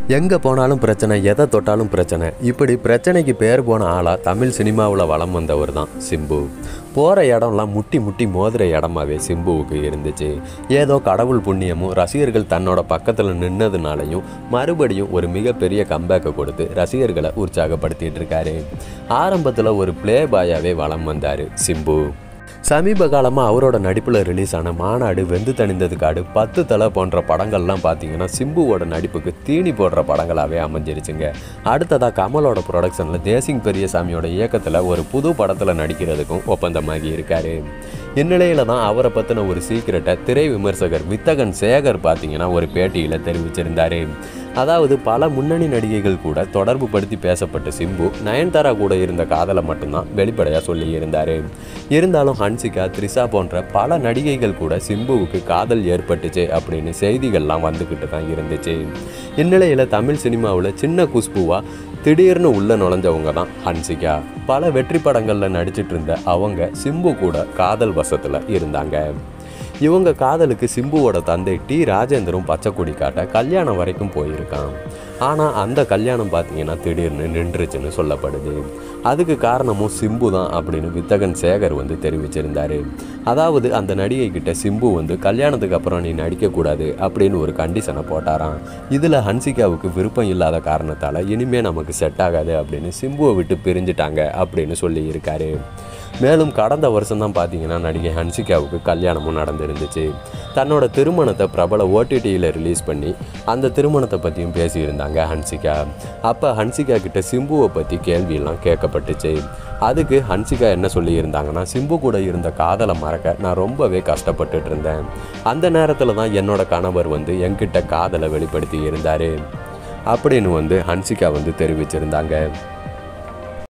எங்கே போனாலும் பிரச்சனை எதை தொட்டாலும் பிரச்சனை இப்படி பிரச்சனைக்கு பேர் போன ஆளாக தமிழ் சினிமாவில் வலம் வந்தவர் தான் சிம்பு போகிற இடம்லாம் முட்டி முட்டி மோதுற இடமாவே சிம்புவுக்கு இருந்துச்சு ஏதோ கடவுள் புண்ணியமும் ரசிகர்கள் தன்னோட பக்கத்தில் நின்னதுனாலையும் மறுபடியும் ஒரு மிகப்பெரிய கம்பேக்கை கொடுத்து ரசிகர்களை உற்சாகப்படுத்திட்டு இருக்காரு ஆரம்பத்தில் ஒரு ப்ளே பாயாவே வலம் வந்தார் சிம்பு சமீப காலமாக அவரோட நடிப்பில் ரிலீஸ் ஆன மாநாடு வெந்து தணிந்தது காடு பத்து தலை போன்ற படங்கள்லாம் பார்த்தீங்கன்னா சிம்புவோட நடிப்புக்கு தீனி போடுற படங்களாகவே அமைஞ்சிருச்சுங்க அடுத்ததாக கமலோட ப்ரொடக்ஷனில் தேசிங் பெரியசாமியோட இயக்கத்தில் ஒரு புது படத்தில் நடிக்கிறதுக்கும் ஒப்பந்தமாகி இருக்காரு இந்நிலையில் தான் அவரை பற்றின ஒரு சீக்கிரட்டை திரை விமர்சகர் வித்தகன் சேகர் பார்த்தீங்கன்னா ஒரு பேட்டியில் தெரிவிச்சிருந்தாரு அதாவது பல முன்னணி நடிகைகள் கூட தொடர்பு படுத்தி பேசப்பட்ட சிம்பு நயன்தாரா கூட இருந்த காதலை மட்டும்தான் வெளிப்படையாக சொல்லி இருந்தார் இருந்தாலும் ஹன்சிகா த்ரிஷா போன்ற பல நடிகைகள் கூட சிம்புவுக்கு காதல் ஏற்பட்டுச்சு அப்படின்னு செய்திகள்லாம் வந்துக்கிட்டு தான் இருந்துச்சு இந்நிலையில் தமிழ் சினிமாவில் சின்ன குஷ்புவா திடீர்னு உள்ள நுழைஞ்சவங்க தான் ஹன்சிகா பல வெற்றி படங்களில் நடிச்சிட்டு இருந்த அவங்க சிம்பு கூட காதல் வசத்தில் இருந்தாங்க இவங்க காதலுக்கு சிம்புவோட தந்தை டி ராஜேந்திரும் பச்சைக்குடி காட்ட கல்யாணம் வரைக்கும் போயிருக்கான் ஆனால் அந்த கல்யாணம் பார்த்தீங்கன்னா திடீர்னு நின்றுச்சுன்னு சொல்லப்படுது அதுக்கு காரணமும் சிம்பு தான் அப்படின்னு வித்தகன் சேகர் வந்து தெரிவிச்சிருந்தாரு அதாவது அந்த நடிகை கிட்ட சிம்பு வந்து கல்யாணத்துக்கு அப்புறம் நீ நடிக்கக்கூடாது அப்படின்னு ஒரு கண்டிஷனை போட்டாராம் இதில் ஹன்சிகாவுக்கு விருப்பம் இல்லாத காரணத்தால் இனிமே நமக்கு செட் ஆகாது அப்படின்னு சிம்புவை விட்டு பிரிஞ்சுட்டாங்க அப்படின்னு சொல்லி இருக்காரு மேலும் கடந்த வருஷம் தான் பார்த்தீங்கன்னா நடிகை ஹன்சிகாவுக்கு கல்யாணமும் நடந்திருந்துச்சு தன்னோட திருமணத்தை பிரபல ஓடிடியில் ரிலீஸ் பண்ணி அந்த திருமணத்தை பற்றியும் பேசியிருந்தாங்க ஹன்சிகா அப்போ ஹன்சிகா கிட்ட சிம்புவை பற்றி கேள்வியெல்லாம் கேட்கப்பட்டுச்சு அதுக்கு ஹன்சிகா என்ன சொல்லியிருந்தாங்கன்னா சிம்பு கூட இருந்த காதலை மறக்க நான் ரொம்பவே கஷ்டப்பட்டுட்டு இருந்தேன் அந்த நேரத்தில் தான் என்னோட கணவர் வந்து என்கிட்ட காதலை வெளிப்படுத்தி இருந்தார் அப்படின்னு வந்து ஹன்சிகா வந்து தெரிவிச்சிருந்தாங்க